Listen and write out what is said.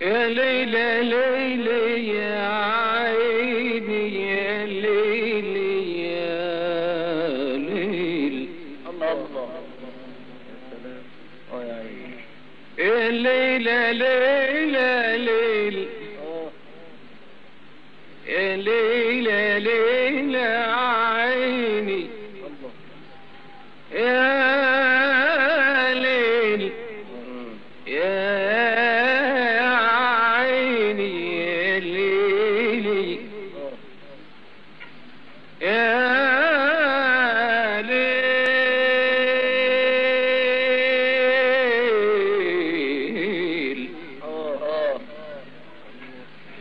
يا ليلى ليلى يا عيني يا ليلى يا ليل الله الله يا سلام اه يا عيني يا ليلى ليلى ليل اه يا ليلى ليلى